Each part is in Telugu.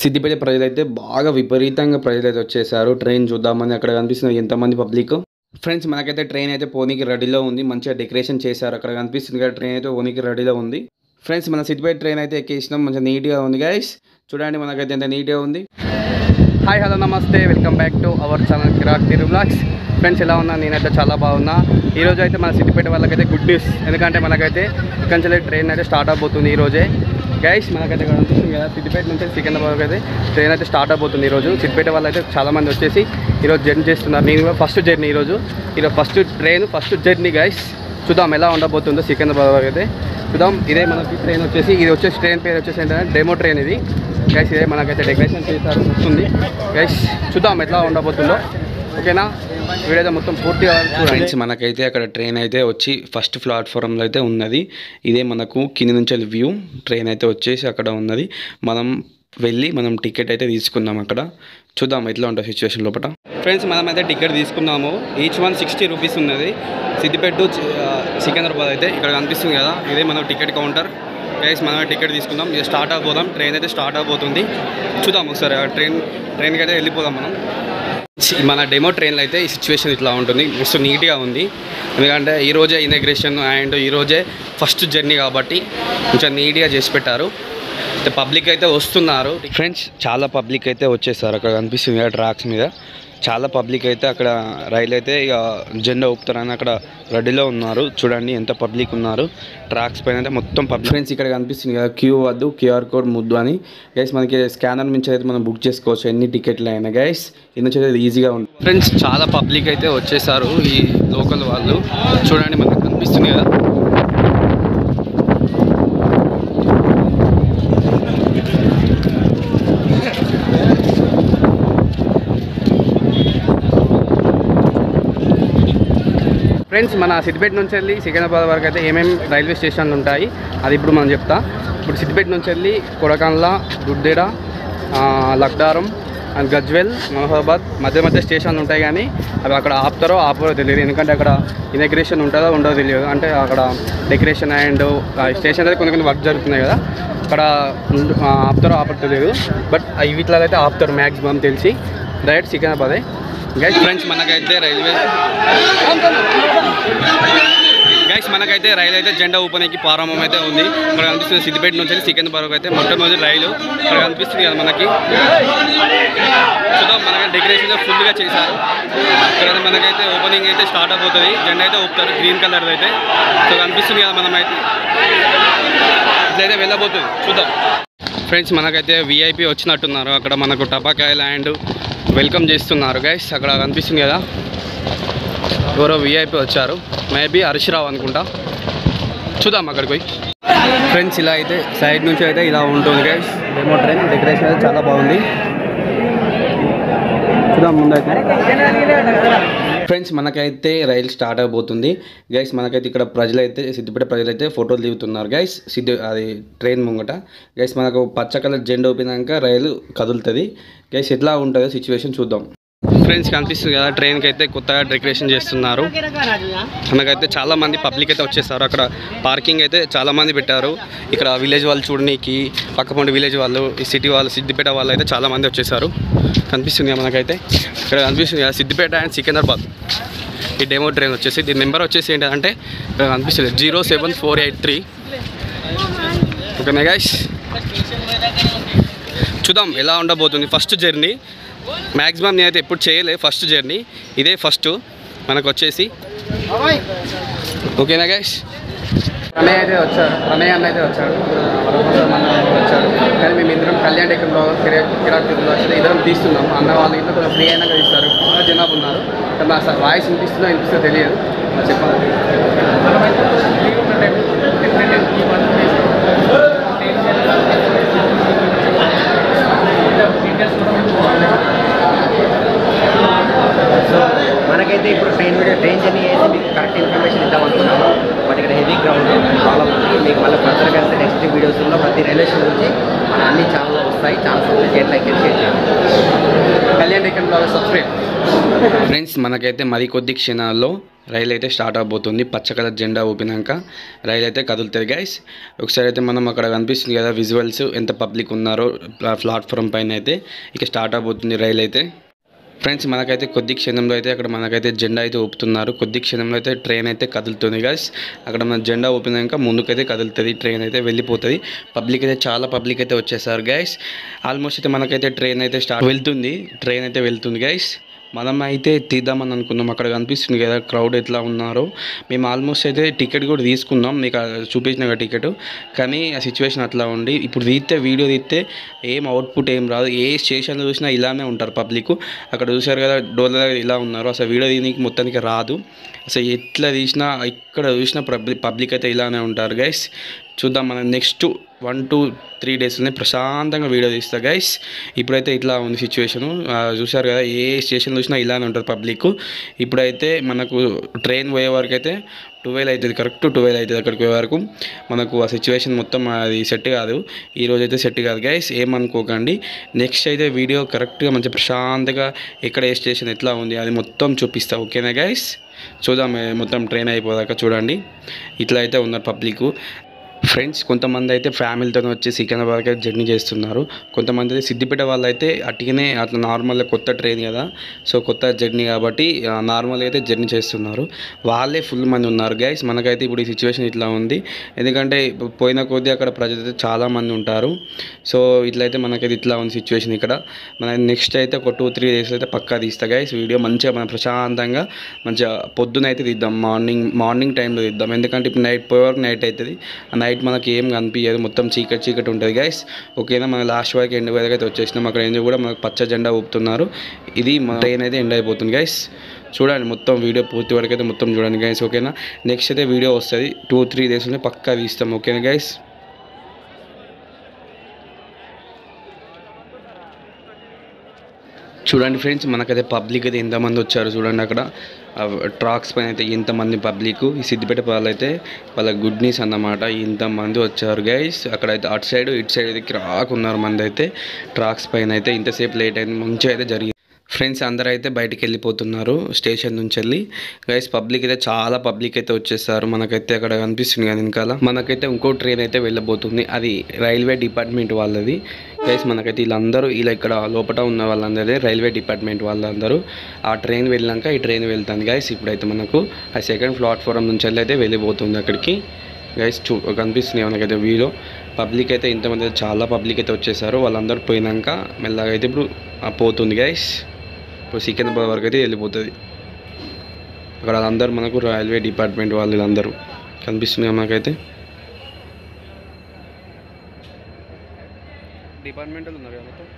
సిద్దిపేట ప్రజలైతే బాగా విపరీతంగా ప్రజలైతే వచ్చేసారు ట్రైన్ చూద్దామని అక్కడ కనిపిస్తుంది ఎంతమంది పబ్లిక్ ఫ్రెండ్స్ మనకైతే ట్రైన్ అయితే పోనీకి రెడీలో ఉంది మంచిగా డెకరేషన్ చేశారు అక్కడ కనిపిస్తుంది కదా ట్రైన్ అయితే పోనీకి రెడీలో ఉంది ఫ్రెండ్స్ మన సిద్దిపేట ట్రైన్ అయితే ఎక్కేసినాం మంచిగా నీట్గా ఉంది గైస్ చూడండి మనకైతే ఎంత నీట్గా ఉంది హాయ్ హలో నమస్తే welcome back to our channel Kirak Thiru blogs friends ఎలా ఉన్నా నేనైతే చాలా బాగున్నా ఈరోజు అయితే మన సిద్దిపేట వాళ్ళకైతే గుడ్ న్యూస్ ఎందుకంటే మనకైతే ఇక్కడి నుంచి ట్రైన్ అయితే స్టార్ట్ అవబోతుంది ఈరోజే గైస్ మనకైతే ఇక్కడ అనిపిస్తుంది కదా సిద్దిపేట నుంచి సికింద్రాబాద్ అయితే ట్రైన్ అయితే స్టార్ట్ అవబోతుంది ఈరోజు సిద్దిపేట వాళ్ళు అయితే చాలా మంది వచ్చేసి ఈరోజు జర్నీ చేస్తున్నారు నేను కూడా ఫస్ట్ జర్నీ ఈరోజు ఈరోజు first train first journey guys చూద్దాం ఎలా ఉండబోతుందో సికింద్రాబాద్ వరకు అయితే చూద్దాం ఇదే మనకి ట్రైన్ వచ్చేసి ఇది వచ్చేసి ట్రైన్ పేరు వచ్చేసి ఏంటంటే డెమో ట్రైన్ ఇది గైస్ ఇదే మనకైతే డెకరేషన్ చేశారు వస్తుంది గైస్ చూద్దాం ఎట్లా ఉండబోతుందో ఓకేనా వీడియో అయితే మొత్తం పూర్తిగా ఫ్రెండ్స్ మనకైతే అక్కడ ట్రైన్ అయితే వచ్చి ఫస్ట్ ప్లాట్ఫామ్లో అయితే ఉన్నది ఇదే మనకు కింది నుంచి వ్యూ ట్రైన్ అయితే వచ్చేసి అక్కడ ఉన్నది మనం వెళ్ళి మనం టికెట్ అయితే తీసుకుందాం అక్కడ చూద్దాం ఎట్లా ఉంటుంది సిచ్యువేషన్ లోపల ఫ్రెండ్స్ మనం అయితే టికెట్ తీసుకున్నాము ఈచ్ వన్ సిక్స్టీ రూపీస్ ఉన్నది సిద్దిపేట టు చి- ఆ, సికింద్రాబాద్ అయితే ఇక్కడ కనిపిస్తుంది కదా ఇదే మన టికెట్ కౌంటర్ గైస్ మనమే టికెట్ తీసుకుందాం ఇక స్టార్ట్ అయిపోదాం ట్రైన్ అయితే స్టార్ట్ అయిపోతుంది చూద్దాం ఒకసారి ఆ ట్రైన్ ట్రైన్కి అయితే వెళ్ళిపోదాం మనం చి- మన డెమో ట్రైన్లో అయితే ఈ సిచ్యువేషన్ ఇట్లా ఉంటుంది మస్తు నీట్గా ఉంది ఎందుకంటే ఈ రోజే ఇనాగ్రేషన్ అండ్ ఈ రోజే ఫస్ట్ జర్నీ కాబట్టి కొంచెం నీట్గా చేసి పెట్టారు అయితే పబ్లిక్ అయితే వస్తున్నారు ఫ్రెండ్స్ చాలా పబ్లిక్ అయితే వచ్చేసారు అక్కడ కనిపిస్తుంది కదా ట్రాక్స్ మీద చాలా పబ్లిక్ అయితే అక్కడ రైలు అయితే ఇక జెండా ఊపుతారని అక్కడ రెడీలో ఉన్నారు చూడండి ఎంత పబ్లిక్ ఉన్నారు ట్రాక్స్ పైన అయితే మొత్తం పబ్లిక్ ఫ్రెండ్స్ ఇక్కడ కనిపిస్తుంది కదా క్యూ వద్దు క్యూఆర్ కోడ్ ముద్దు అని గైస్ మనకి స్కానర్ నుంచి అయితే మనం బుక్ చేసుకోవచ్చు ఎన్ని టికెట్లు అయినా గైస్ ఇది నుంచి అయితే ఈజీగా ఉంది ఫ్రెండ్స్ చాలా పబ్లిక్ అయితే వచ్చేసారు ఈ లోకల్ వాళ్ళు చూడండి మనకు కనిపిస్తుంది కదా ఫ్రెండ్స్ మన సిద్దిపేట నుంచి వెళ్ళి సికింద్రాబాద్ వరకు అయితే ఏమేమి రైల్వే స్టేషన్లు ఉంటాయి అది ఇప్పుడు మనం చెప్తా ఇప్పుడు సిద్దిపేట నుంచి వెళ్ళి కొడకండ్ల దుడ్డేడ ఆ, లక్డారం అండ్ గజ్వెల్ మహబాద్ మధ్య మధ్య స్టేషన్లు ఉంటాయి కానీ అవి అక్కడ ఆపుతారో ఆపరో తెలియదు ఎందుకంటే అక్కడ ఇనాగ్రేషన్ ఉంటుందో ఉండదో తెలియదు అంటే అక్కడ డెకరేషన్ అండ్ స్టేషన్ అయితే కొన్ని కొన్ని వర్క్ జరుగుతున్నాయి కదా అక్కడ ఉండు- ఆ, ఆపుతారో ఆపరో తెలియదు బట్ వీటిలో అయితే ఆపుతారు మ్యాక్సిమం తెలిసి డైరెక్ట్ సికింద్రాబాదే గైస్ ఫ్రెండ్స్ మనకైతే రైల్వే గైస్ మనకైతే రైలు అయితే జెండా ఊపనికి ప్రారంభం అయితే ఉంది ఇక్కడ కనిపిస్తుంది సిద్దిపేట నుంచి వెళ్ళి సికింద్రాబాద్ వరకు అయితే మొట్టమొదటి రైలు ఇక్కడ కనిపిస్తుంది కదా మనకి చూద్దాం మనకి డెకరేషన్ ఫుల్గా చేశారు ఇక్కడ మనకైతే ఓపెనింగ్ అయితే స్టార్ట్ అయిపోతుంది జెండా అయితే ఊపుతారు గ్రీన్ కలర్ అయితే సో కనిపిస్తుంది కదా మనమైతే ఇట్లయితే వెళ్ళబోతుంది చూద్దాం ఫ్రెండ్స్ మనకైతే విఐపి వచ్చినట్టున్నారు అక్కడ మనకు టపాకాయలు అండ్ వెల్కమ్ చేస్తున్నారు గైస్ అక్కడ కనిపిస్తుంది కదా ఎవరో విఐపి వచ్చారు మేబీ హర్షరావు అనుకుంటా చూద్దాం అక్కడికి పోయి ఫ్రెండ్స్ ఇలా అయితే సైడ్ నుంచి అయితే ఇలా ఉంటుంది గైస్ డెమో ట్రైన్ డెకరేషన్ అయితే చాలా బాగుంది చూద్దాం ముందైతే ఫ్రెండ్స్ మనకైతే రైలు స్టార్ట్ అయిపోతుంది గైస్ మనకైతే ఇక్కడ ప్రజలైతే సిద్దిపేట ప్రజలైతే ఫోటోలు దిగుతున్నారు గైస్ సిద్ధి అది ట్రైన్ ముంగట గైస్ మనకు పచ్చ కలర్ జెండా ఊపినాక రైలు కదులుతుంది గైస్ ఎట్లా ఉంటుందో సిచ్యువేషన్ చూద్దాం ఫ్రెండ్స్ కనిపిస్తుంది కదా ట్రైన్కి అయితే కొత్తగా డెకరేషన్ చేస్తున్నారు మనకైతే చాలా మంది పబ్లిక్ అయితే వచ్చేసారు అక్కడ పార్కింగ్ అయితే చాలా మంది పెట్టారు ఇక్కడ విలేజ్ వాళ్ళు చూడనీకి పక్కపొంటి విలేజ్ వాళ్ళు ఈ సిటీ వాళ్ళు సిద్దిపేట వాళ్ళు అయితే చాలా మంది వచ్చేసారు కనిపిస్తుంది కదా మనకైతే ఇక్కడ కనిపిస్తుంది కదా సిద్దిపేట అండ్ సికింద్రాబాద్ ఈ డెమో ట్రైన్ వచ్చేసి దీని నెంబర్ వచ్చేసి ఏంటంటే ఇక్కడ కనిపిస్తుంది zero seven four eight three ఓకేనా గైస్ చూద్దాం ఎలా ఉండబోతుంది ఫస్ట్ జర్నీ మ్యాక్సిమం నేనైతే ఎప్పుడు చేయలే ఫస్ట్ జర్నీ ఇదే ఫస్ట్ మనకు వచ్చేసి ఓకేనా గైస్ ప్రణయ్ అయితే వచ్చాడు ప్రణయ్ అన్న అయితే వచ్చాడు వరప్రసాద్ అన్న వచ్చాడు కానీ మేము ఇద్దరం కళ్యాణ్ టెక్లో కిరాక్ టెక్లో వచ్చి ఇద్దరం తీస్తున్నాం అన్న వాళ్ళు ఇట్లా కొంచెం ఫ్రీ అయినాక తీస్తారు చాలా జనాభా ఉన్నారు కానీ మా అసలు వాయిస్ వినిపిస్తుందో వినిపిస్తుందో తెలియదు మరి చెప్పాలి సో మనకైతే ఇప్పుడు ట్రైన్ వీడియో ట్రైన్ జర్నీ చేసి మీకు కరెక్ట్ ఇన్ఫర్మేషన్ ఇద్దాం అనుకున్నాము బట్ ఇక్కడ హెవీ క్రౌడ్ చాలా ఉంది మీకు మళ్ళీ ఫర్దర్గా అయితే నెక్స్ట్ వీడియోస్లో ప్రతి రైల్వే స్టేషన్ గురించి మన అన్ని ఛానల్లో వస్తాయి ఛానల్స్ చేయండి లైక్ చేయండి షేర్ చేయండి Kalyan tech blog subscribe friends మనకైతే మరి కొద్ది క్షణాల్లో రైలు అయితే స్టార్ట్ అవబోతుంది పచ్చ కలర్ జెండా ఊపినాక రైలు అయితే కదులుతుంది గైస్ ఒకసారి అయితే మనం అక్కడ కనిపిస్తుంది కదా విజువల్స్ ఎంత పబ్లిక్ ఉన్నారో ప్లాట్ఫామ్ పైన అయితే ఇక స్టార్ట్ అవబోతుంది రైలు అయితే ఫ్రెండ్స్ మనకైతే కొద్ది క్షణంలో అయితే అక్కడ మనకైతే జెండా అయితే ఊపుతున్నారు కొద్ది క్షణంలో అయితే ట్రైన్ అయితే కదులుతుంది గైస్ అక్కడ మన జెండా ఊపినాక ముందుకైతే కదులుతుంది ట్రైన్ అయితే వెళ్ళిపోతుంది పబ్లిక్ అయితే చాలా పబ్లిక్ అయితే వచ్చేసారు గైస్ ఆల్మోస్ట్ అయితే మనకైతే ట్రైన్ అయితే స్టార్ట్ వెళ్తుంది ట్రైన్ అయితే వెళ్తుంది గైస్ మనం అయితే తీద్దామని అనుకున్నాం అక్కడ కనిపిస్తుంది కదా క్రౌడ్ ఎట్లా ఉన్నారో మేము ఆల్మోస్ట్ అయితే టికెట్ కూడా తీసుకున్నాం మీకు ఆ చూపించిన కదా టికెట్ కానీ ఆ సిచ్యువేషన్ అట్లా ఉండి ఇప్పుడు తీస్తే వీడియో తీస్తే ఏం అవుట్పుట్ ఏం రాదు ఏ స్టేషన్లో చూసినా ఇలానే ఉంటారు పబ్లిక్ అక్కడ చూసారు కదా డోర్ దగ్గర ఇలా ఉన్నారు అసలు వీడియో తీయడానికి మొత్తానికి రాదు అసలు ఎట్లా తీసినా ఇక్కడ చూసినా పబ్లిక్ పబ్లిక్ అయితే ఇలానే ఉంటారు గైస్ చూద్దాం మనం నెక్స్ట్ వన్ టూ త్రీ డేస్లోనే ప్రశాంతంగా వీడియో తీస్తా గైస్ ఇప్పుడైతే ఇట్లా ఉంది సిచ్యువేషను చూసారు కదా ఏ స్టేషన్ చూసినా ఇలానే ఉంటుంది పబ్లిక్ ఇప్పుడైతే మనకు ట్రైన్ పోయే వరకు అయితే ట్వెల్వ్ అవుతుంది కరెక్ట్ ట్వెల్వ్ అవుతుంది అక్కడికి పోయే వరకు మనకు ఆ సిచ్యువేషన్ మొత్తం అది సెట్ కాదు ఈ రోజు అయితే సెట్ కాదు గైస్ ఏమనుకోకండి నెక్స్ట్ అయితే వీడియో కరెక్ట్గా మంచి ప్రశాంతంగా ఎక్కడ ఏ స్టేషన్ ఎట్లా ఉంది అది మొత్తం చూపిస్తా ఓకేనా గైస్ చూద్దాం ఏ, మొత్తం ట్రైన్ అయిపోదాకా చూడండి ఇట్లా అయితే ఉన్నారు పబ్లిక్ ఫ్రెండ్స్ కొంతమంది అయితే ఫ్యామిలీతో వచ్చి సికింద్రాబాద్కి అయితే జర్నీ చేస్తున్నారు కొంతమంది అయితే సిద్దిపేట వాళ్ళు అయితే అట్టిగానే అట్లా నార్మల్గా కొత్త ట్రైన్ కదా సో కొత్త జర్నీ కాబట్టి నార్మల్గా అయితే జర్నీ చేస్తున్నారు వాళ్ళే ఫుల్ మంది ఉన్నారు గైస్ మనకైతే ఇప్పుడు ఈ సిచ్యువేషన్ ఇట్లా ఉంది ఎందుకంటే పోయిన కొద్దీ అక్కడ ప్రజలు అయితే చాలా మంది ఉంటారు సో ఇట్లయితే మనకైతే ఇట్లా ఉంది సిచ్యువేషన్ ఇక్కడ మన నెక్స్ట్ అయితే ఒక టూ త్రీ డేస్ అయితే పక్కా తీస్తా గైస్ వీడియో మంచిగా మనం ప్రశాంతంగా మంచిగా పొద్దున అయితే తీద్దాం మార్నింగ్ మార్నింగ్ టైంలో తీద్దాం ఎందుకంటే ఇప్పుడు నైట్ పోయే వరకు నైట్ అవుతుంది ఆ నైట్ మనకి ఏం కనిపించదు మొత్తం చీకటి చీకటి ఉంటుంది గైస్ ఓకేనా మన లాస్ట్ వరకు ఎండ్ వరకు అయితే వచ్చేసినాం అక్కడ ఏంది కూడా మనకు పచ్చ జెండా ఊపుతున్నారు ఇది మన ట్రైన్ అయితే ఎండ్ అయిపోతుంది గైస్ చూడండి మొత్తం వీడియో పూర్తి వరకు అయితే మొత్తం చూడండి గైస్ ఓకేనా నెక్స్ట్ అయితే వీడియో వస్తుంది టూ త్రీ డేస్లోనే పక్కా తీస్తాం ఓకేనా గైస్ చూడండి ఫ్రెండ్స్ మనకైతే పబ్లిక్ అయితే ఎంతమంది వచ్చారు చూడండి అక్కడ ట్రాక్స్ పైన అయితే ఎంతమంది పబ్లిక్ ఈ సిద్దిపేట వాళ్ళు అయితే వాళ్ళ గుడ్ న్యూస్ అన్నమాట ఇంతమంది వచ్చారు గైస్ అక్కడ అయితే అటు సైడ్ ఇటు సైడ్ అయితే క్రాక్ ఉన్నారు మంది అయితే ట్రాక్స్ పైన అయితే ఇంతసేపు లేట్ అయింది మంచిగా అయితే జరిగింది ఫ్రెండ్స్ అందరూ అయితే బయటికి వెళ్ళిపోతున్నారు స్టేషన్ నుంచి వెళ్ళి గైస్ పబ్లిక్ అయితే చాలా పబ్లిక్ అయితే వచ్చేసారు మనకైతే అక్కడ కనిపిస్తుంది కదా వెనకాల మనకైతే ఇంకో ట్రైన్ అయితే వెళ్ళబోతుంది అది రైల్వే డిపార్ట్మెంట్ వాళ్ళది గైస్ మనకైతే వీళ్ళందరూ ఇలా ఇక్కడ లోపల ఉన్న వాళ్ళందరూ రైల్వే డిపార్ట్మెంట్ వాళ్ళందరూ ఆ ట్రైన్ వెళ్ళాక ఈ ట్రైన్ వెళ్తుంది గైస్ ఇప్పుడైతే మనకు ఆ సెకండ్ ప్లాట్ఫారం నుంచి వెళ్ళి అయితే వెళ్ళిపోతుంది అక్కడికి గైస్ చూ కనిపిస్తుంది మనకైతే వీడియో పబ్లిక్ అయితే ఇంతమంది అయితే చాలా పబ్లిక్ అయితే వచ్చేసారు వాళ్ళందరూ పోయినాక మెల్లగా అయితే ఇప్పుడు ఆ పోతుంది గైస్ ఇప్పుడు సికింద్రాబాద్ వరకు అయితే వెళ్ళిపోతుంది అక్కడ వాళ్ళందరూ మనకు రైల్వే డిపార్ట్మెంట్ వాళ్ళు వీళ్ళందరూ కనిపిస్తుంది కదా మనకైతే డిపార్ట్మెంట్ ఉన్నారు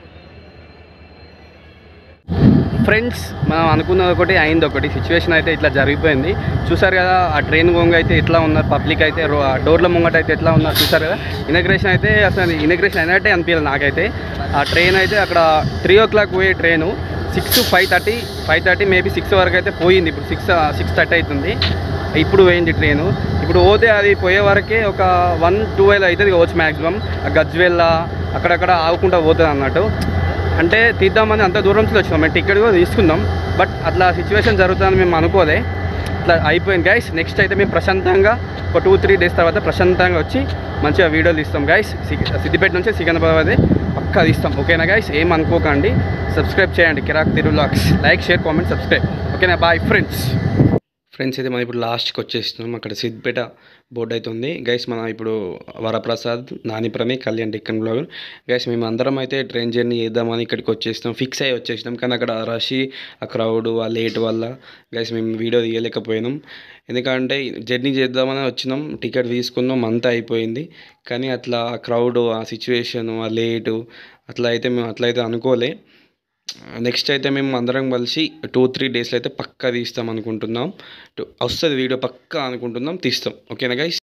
ఫ్రెండ్స్ మనం అనుకున్నది ఒకటి అయింది ఒకటి సిచ్యువేషన్ అయితే ఇట్లా జరిగిపోయింది చూసారు కదా ఆ ట్రైన్ గొంగ అయితే ఎట్లా ఉన్నారు పబ్లిక్ అయితే రో- ఆ డోర్ల ముంగట అయితే ఎట్లా ఉన్నారు చూసారు కదా ఇనగ్రేషన్ అయితే అసలు ఇనగ్రేషన్ అయినట్టే అనిపించాలి నాకైతే ఆ ట్రైన్ అయితే అక్కడ త్రీ ఓ క్లాక్ పోయే train six five thirty five thirty maybe six వరకు అయితే పోయింది ఇప్పుడు సిక్స్ సిక్స్ థర్టీ అవుతుంది ఇప్పుడు పోయింది ట్రైను ఇప్పుడు పోతే అది పోయే వరకే ఒక వన్ ట్వెల్వ్ అవుతుంది కావచ్చు మ్యాక్సిమం గజ్వెల్ల అక్కడక్కడ ఆగుకుంటా పోతుంది అన్నట్టు అంటే తీద్దామని అంత దూరం నుంచి వచ్చినాం మేము టికెట్ కూడా తీసుకుందాం బట్ అట్లా సిచ్యువేషన్ జరుగుతుందని మేము అనుకోలే ఇట్లా అయిపోయింది గైస్ నెక్స్ట్ అయితే మేము ప్రశాంతంగా ఒక టూ త్రీ డేస్ తర్వాత ప్రశాంతంగా వచ్చి మంచిగా వీడియోలు తీస్తాం గైస్ సిద్దిపేట నుంచి సికింద్రాబాద్ అయితే పక్కా తీస్తాం ఓకేనా గైస్ ఏం అనుకోకండి సబ్స్క్రైబ్ చేయండి కిరాక్ తిరులాక్స్ లైక్ షేర్ కామెంట్ సబ్స్క్రైబ్ ఓకేనా బాయ్ ఫ్రెండ్స్ ఫ్రెండ్స్ అయితే మనం ఇప్పుడు లాస్ట్కి వచ్చేస్తున్నాం అక్కడ సిద్దిపేట బోర్డు అయితే ఉంది గైస్ మనం ఇప్పుడు వరప్రసాద్ నానిప్రమి కళ్యాణ్ డిక్కన్ బ్లాగర్ గైస్ మేము అందరం అయితే ట్రైన్ జర్నీ చేద్దామని ఇక్కడికి వచ్చేసినాం ఫిక్స్ అయ్యి వచ్చేసినాం కానీ అక్కడ రష్ ఆ క్రౌడ్ ఆ లేట్ వల్ల గైస్ మేము వీడియో తీయలేకపోయినాం ఎందుకంటే జర్నీ చేద్దామని వచ్చినాం టికెట్ తీసుకున్నాం అంతా అయిపోయింది కానీ అట్లా ఆ క్రౌడ్ ఆ సిచ్యువేషన్ ఆ లేటు అట్లా అయితే మేము అట్లా అయితే అనుకోలే నెక్స్ట్ అయితే మేము అందరం కలిసి టూ త్రీ డేస్లో అయితే పక్కా తీస్తాం అనుకుంటున్నాం టు- వస్తుంది వీడియో పక్కా అనుకుంటున్నాం తీస్తాం ఓకేనా గైస్